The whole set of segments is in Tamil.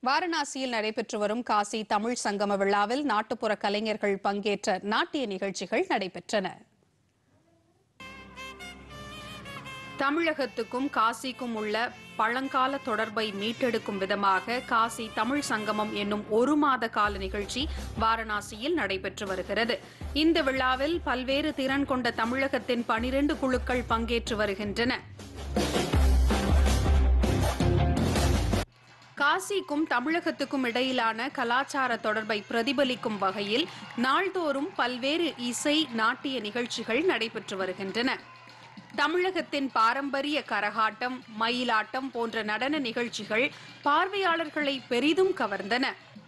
வாரணாசியில் நடைபெற்று வரும் காசி தமிழ் சங்கம விழாவில் நாட்டுப்புற கலைஞர்கள் பங்கேற்ற நாட்டிய நிகழ்ச்சிகள் நடைபெற்றன தமிழகத்துக்கும் காசிக்கும் உள்ள பழங்கால தொடர்பை மீட்டெடுக்கும் விதமாக காசி தமிழ் சங்கமம் என்னும் ஒரு மாத கால நிகழ்ச்சி வாரணாசியில் நடைபெற்று வருகிறது இந்த விழாவில் பல்வேறு திறன் கொண்ட தமிழகத்தின் பனிரெண்டு குழுக்கள் பங்கேற்று வருகின்றன காசிக்கும் தமிழகத்துக்கும் இடையிலான கலாச்சார தொடர்பை பிரதிபலிக்கும் வகையில் நாள்தோறும் பல்வேறு இசை நாட்டிய நிகழ்ச்சிகள் நடைபெற்று வருகின்றன தமிழகத்தின் பாரம்பரிய கரகாட்டம் மயிலாட்டம் போன்ற நடன நிகழ்ச்சிகள் பார்வையாளர்களை பெரிதும் கவர்ந்தன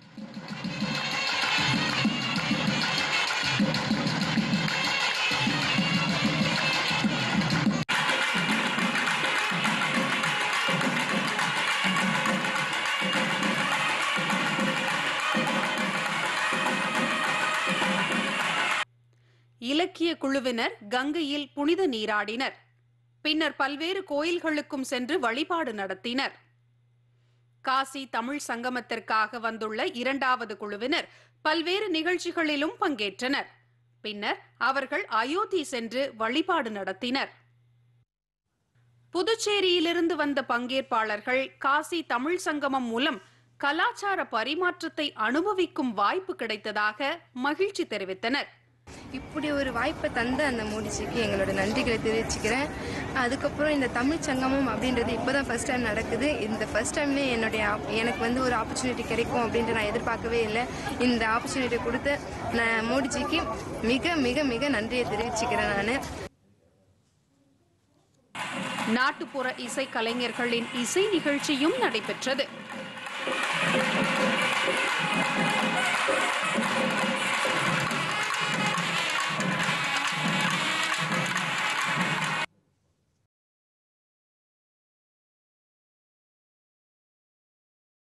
இலக்கிய குழுவினர் கங்கையில் புனித நீராடினர் பின்னர் பல்வேறு கோயில்களுக்கும் சென்று வழிபாடு நடத்தினர் காசி தமிழ் சங்கமத்திற்காக வந்துள்ள இரண்டாவது குழுவினர் பல்வேறு நிகழ்ச்சிகளிலும் பங்கேற்றனர் பின்னர் அவர்கள் அயோத்தி சென்று வழிபாடு நடத்தினர் புதுச்சேரியிலிருந்து வந்த பங்கேற்பாளர்கள் காசி தமிழ் சங்கமம் மூலம் கலாச்சார பரிமாற்றத்தை அனுபவிக்கும் வாய்ப்பு கிடைத்ததாக மகிழ்ச்சி தெரிவித்தனர் இப்படி ஒரு வாய்ப்பை தந்த அந்த மோடிஜிக்கு எங்களோட நன்றிகளை தெரிவிச்சுக்கிறேன் அதுக்கப்புறம் இந்த தமிழ் சங்கமம் அப்படின்றது இப்போ தான் ஃபஸ்ட் டைம் நடக்குது இந்த ஃபஸ்ட் டைம்லேயே என்னுடைய op- எனக்கு வந்து ஒரு ஆப்பர்ச்சுனிட்டி கிடைக்கும் அப்படின்ட்டு நான் எதிர்பார்க்கவே இல்லை இந்த ஆப்பர்ச்சுனிட்டி கொடுத்த நான் மோடிஜிக்கு மிக மிக மிக நன்றியை தெரிவிச்சுக்கிறேன் நான் நாட்டுப்புற இசை கலைஞர்களின் இசை நிகழ்ச்சியும் நடைபெற்றது